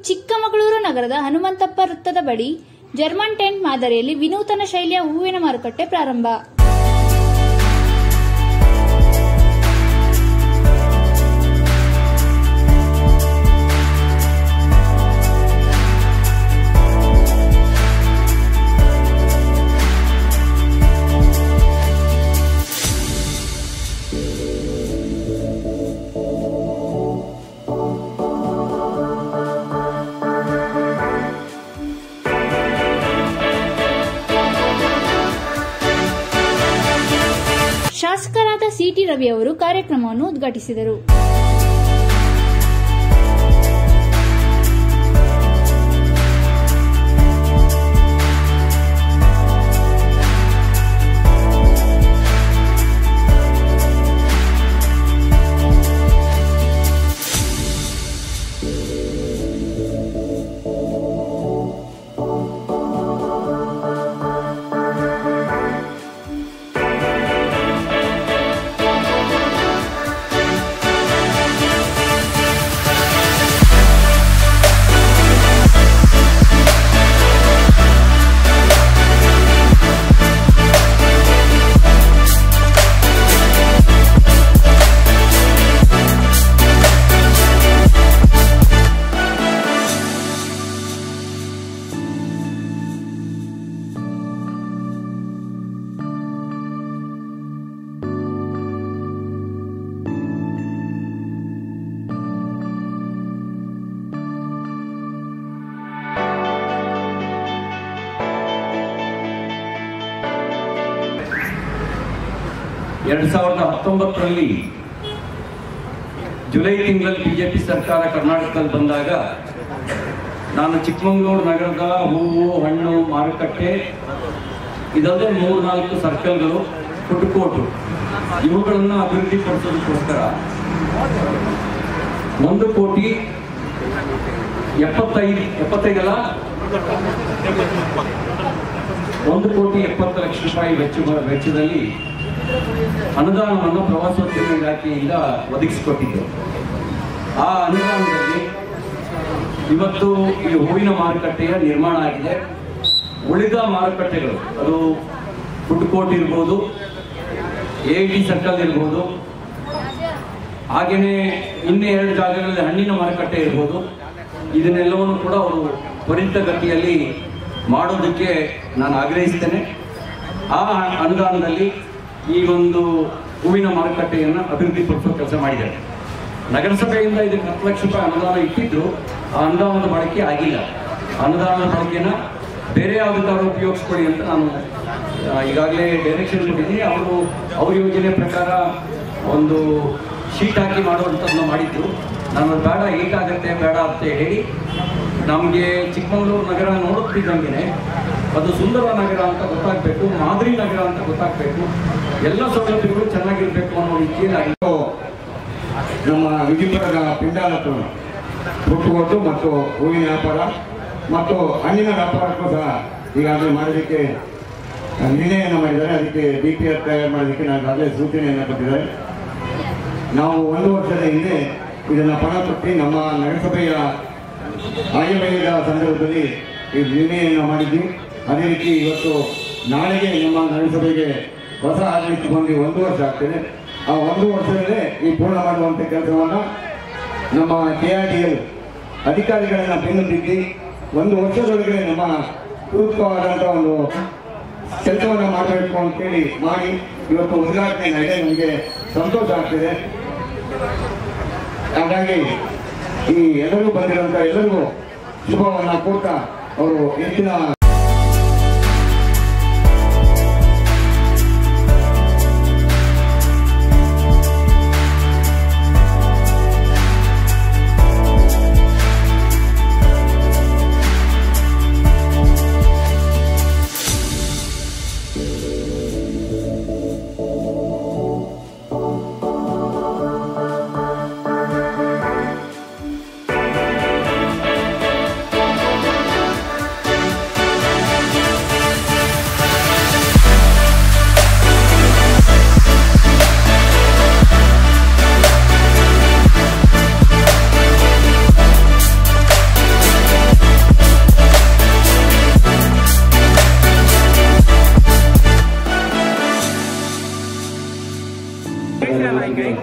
ಚಿಕ್ಕಮಗಳೂರು ನಗರದ ಹನುಮಂತಪ್ಪ ವೃತ್ತದ ಬಳಿ ಜರ್ಮನ್ ಟೆಂಟ್ ಮಾದರಿಯಲ್ಲಿ ವಿನೂತನ ಶೈಲಿಯ ಹೂವಿನ ಮಾರುಕಟ್ಟೆ ಪ್ರಾರಂಭ ಶಾಸಕರಾದ ಸಿಟಿ ರವಿ ಅವರು ಕಾರ್ಯಕ್ರಮವನ್ನು ಉದ್ಘಾಟಿಸಿದರು ಎರಡು ಸಾವಿರದ ಹತ್ತೊಂಬತ್ತರಲ್ಲಿ ಜುಲೈ ತಿಂಗಳಲ್ಲಿ ಬಿಜೆಪಿ ಸರ್ಕಾರ ಕರ್ನಾಟಕದಲ್ಲಿ ಬಂದಾಗ ನಾನು ಚಿಕ್ಕಮಗಳೂರು ನಗರದ ಹೂವು ಹಣ್ಣು ಮಾರುಕಟ್ಟೆ ಇದಲ್ಲದೆ ಮೂರು ನಾಲ್ಕು ಸರ್ಕಲ್ಗಳು ಫುಡ್ ಕೋರ್ಟು ಇವುಗಳನ್ನು ಅಭಿವೃದ್ಧಿಪಡಿಸೋದಕ್ಕೋಸ್ಕರ ಒಂದು ಕೋಟಿ ಎಪ್ಪತ್ತೈದು ಎಪ್ಪತ್ತೈದಲ್ಲ ಒಂದು ಕೋಟಿ ಎಪ್ಪತ್ತು ಲಕ್ಷ ರೂಪಾಯಿ ವೆಚ್ಚ ವೆಚ್ಚದಲ್ಲಿ ಅನುದಾನವನ್ನು ಪ್ರವಾಸೋದ್ಯಮ ಇಲಾಖೆಯಿಂದ ಒದಗಿಸಿಕೊಟ್ಟಿದ್ದು ಆ ಅನುದಾನದಲ್ಲಿ ಇವತ್ತು ಈ ಹೂವಿನ ಮಾರುಕಟ್ಟೆಯ ನಿರ್ಮಾಣ ಆಗಿದೆ ಉಳಿದ ಮಾರುಕಟ್ಟೆಗಳು ಅದು ಫುಡ್ ಕೋರ್ಟ್ ಇರ್ಬೋದು ಎ ಟಿ ಸರ್ಕಲ್ ಇರ್ಬೋದು ಹಾಗೆಯೇ ಇನ್ನೇ ಎರಡು ಜಾಗಗಳಲ್ಲಿ ಹಣ್ಣಿನ ಮಾರುಕಟ್ಟೆ ಇರ್ಬೋದು ಇದನ್ನೆಲ್ಲವನ್ನು ಕೂಡ ಅವರು ತ್ವರಿತಗತಿಯಲ್ಲಿ ಮಾಡೋದಕ್ಕೆ ನಾನು ಆಗ್ರಹಿಸ್ತೇನೆ ಆ ಅನುದಾನದಲ್ಲಿ ಈ ಒಂದು ಹೂವಿನ ಮಾರುಕಟ್ಟೆಯನ್ನು ಅಭಿವೃದ್ಧಿಪಡಿಸುವ ಕೆಲಸ ಮಾಡಿದ್ದಾರೆ ನಗರಸಭೆಯಿಂದ ಇದಕ್ಕೆ ಹತ್ತು ಲಕ್ಷ ರೂಪಾಯಿ ಅನುದಾನ ಇಟ್ಟಿದ್ರು ಆ ಅನುದಾನದ ಬಳಕೆ ಆಗಿಲ್ಲ ಅನುದಾನದ ಬಳಕೆನ ಬೇರೆ ಯಾವುದಕ್ಕಾದ್ರೂ ಉಪಯೋಗಿಸ್ಕೊಳ್ಳಿ ಅಂತ ನಾನು ಆ, ಈಗಾಗಲೇ ಡೈರೆಕ್ಷನ್ ಕೊಟ್ಟಿದ್ದೀನಿ ಅವರು ಅವ್ರ ಯೋಜನೆ ಪ್ರಕಾರ ಒಂದು ಶೀಟ್ ಹಾಕಿ ಮಾಡುವಂಥದ್ದನ್ನ ಮಾಡಿದ್ರು ನಾನು ಅದು ಬೇಡ ಏಟಾಗತ್ತೆ ಬೇಡ ಅಂತ ಹೇಳಿ ನಮಗೆ ಚಿಕ್ಕಮಗಳೂರು ನಗರ ನೋಡುತ್ತಿದ್ದಂಗೆ ಅದು ಸುಂದರ ನಗರ ಅಂತ ಗೊತ್ತಾಗಬೇಕು ಮಾದರಿ ನಗರ ಅಂತ ಗೊತ್ತಾಗಬೇಕು ಎಲ್ಲ ಸೌಲಭ್ಯಗಳು ಚೆನ್ನಾಗಿರ್ಬೇಕು ಅನ್ನೋ ರೀತಿಯಲ್ಲಿ ಆಗಿ- ನಮ್ಮ ವಿಜಯಪುರದ ಪಿಂಡಾಲತ್ತು ಹುಟ್ಟುಕೊಟ್ಟು ಮತ್ತು ಹೂವಿನ ವ್ಯಾಪಾರ ಮತ್ತು ಹಣ್ಣಿನ ವ್ಯಾಪಾರಕ್ಕೂ ಸಹ ಈಗಾಗಲೇ ಮಾಡೋದಕ್ಕೆ ನಿರ್ಣಯವನ್ನು ಮಾಡಿದ್ದಾರೆ ಅದಕ್ಕೆ ಡಿ ಪಿ ಆರ್ ತಯಾರು ಮಾಡೋದಕ್ಕೆ ನಾಗಾಗಲೇ ಸೂಚನೆಯನ್ನು ಕೊಟ್ಟಿದ್ದಾರೆ ನಾವು ಒಂದು ವರ್ಷದ ಹಿಂದೆ ಇದನ್ನು ಪಣ ಕೊಟ್ಟು ನಮ್ಮ ನಗರಸಭೆಯ ಆಯವ್ಯಯದ ಸಂದರ್ಭದಲ್ಲಿ ಈ ನಿರ್ಣಯವನ್ನು ಮಾಡಿದ್ವಿ ಅದೇ ರೀತಿ ಇವತ್ತು ನಾಳೆಗೆ ನಮ್ಮ ನಗರಸಭೆಗೆ ಹೊಸ ಆಡಳಿತ ಬಂದು ಒಂದು ವರ್ಷ ಆಗ್ತದೆ ಆ ಒಂದು ವರ್ಷದಲ್ಲೇ ಈ ಪೂರ್ಣ ಮಾಡುವಂಥ ಕೆಲಸವನ್ನು ನಮ್ಮ ಕೆ ಆರ್ ಡಿ ಎಲ್ ಅಧಿಕಾರಿಗಳನ್ನ ಬೆನ್ನು ಬಿದ್ದು ಒಂದು ವರ್ಷದೊಳಗೆ ನಮ್ಮ ಸೂಕ್ತವಾದಂಥ ಒಂದು ಕೆಲಸವನ್ನು ಮಾಡಬೇಕು ಅಂತೇಳಿ ಮಾಡಿ ಇವತ್ತು ಉದ್ಘಾಟನೆ ಇದೆ ನಮಗೆ ಸಂತೋಷ ಆಗ್ತಿದೆ ಹಾಗಾಗಿ ಈ ಎಲ್ಲರೂ ಬಂದಿರುವಂಥ ಎಲ್ಲರಿಗೂ ಶುಭವನ್ನು ಕೋರ್ತಾ ಅವರು ಹೆಚ್ಚಿನ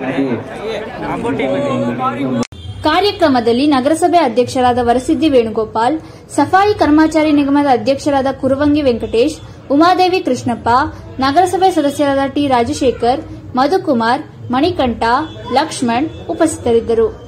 ಕಾರ್ಯಕ್ರಮದಲ್ಲಿ ನಗರಸಭೆ ಅಧ್ಯಕ್ಷರಾದ ವರಸಿದ್ದಿ ವೇಣುಗೋಪಾಲ್ ಸಫಾಯಿ ಕರ್ಮಚಾರಿ ನಿಗಮದ ಅಧ್ಯಕ್ಷರಾದ ಕುರುವಂಗಿ ವೆಂಕಟೇಶ್ ಉಮಾದೇವಿ ಕೃಷ್ಣಪ್ಪ ನಗರಸಭೆ ಸದಸ್ಯರಾದ ಟಿ ರಾಜಶೇಖರ್ ಮಧುಕುಮಾರ್ ಮಣಿಕಂಠ ಲಕ್ಷ್ಮಣ್ ಉಪಸ್ಥಿತರಿದ್ದರು